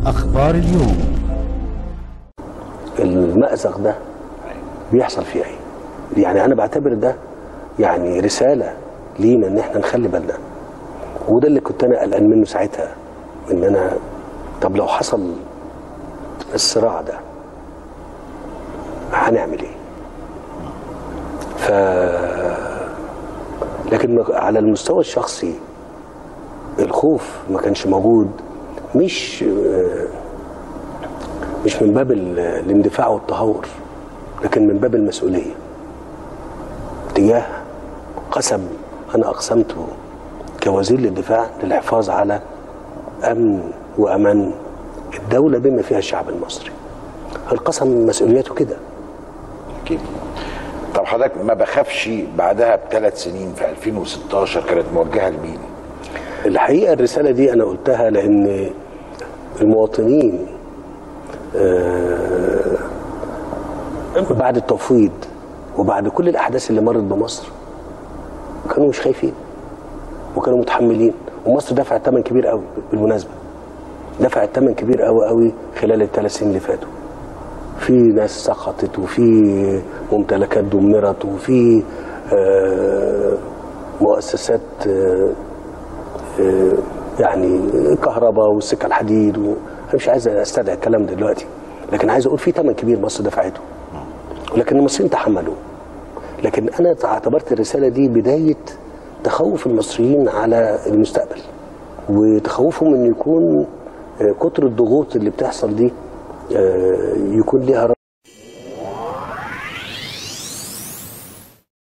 أخبار اليوم المأزق ده بيحصل فيه ايه يعني انا بعتبر ده يعني رساله لينا ان احنا نخلي بالنا وده اللي كنت انا قلقان منه ساعتها ان انا طب لو حصل الصراع ده هنعمل ايه ف لكن على المستوى الشخصي الخوف ما كانش موجود مش مش من باب ال- الاندفاع والتهور لكن من باب المسؤوليه تجاه قسم انا اقسمته كوزير للدفاع للحفاظ على امن وامان الدوله بما فيها الشعب المصري القسم مسؤوليته كده اكيد طب حضرتك ما بخافش بعدها بثلاث سنين في 2016 كانت موجهه لمين؟ الحقيقه الرساله دي انا قلتها لان المواطنين آه، بعد التفويض وبعد كل الاحداث اللي مرت بمصر كانوا مش خايفين وكانوا متحملين ومصر دفعت ثمن كبير قوي بالمناسبه دفعت ثمن كبير قوي قوي خلال الثلاث سنين اللي فاتوا في ناس سقطت وفي ممتلكات دمرت وفي آه، مؤسسات آه، آه، يعني كهرباء والسكه الحديد و... انا مش عايز استدعي الكلام ده دلوقتي لكن عايز اقول في ثمن كبير مصر دفعته ولكن المصريين تحملوا لكن انا اعتبرت الرساله دي بدايه تخوف المصريين على المستقبل وتخوفهم ان يكون آه، كتر الضغوط اللي بتحصل دي آه، يكون ليها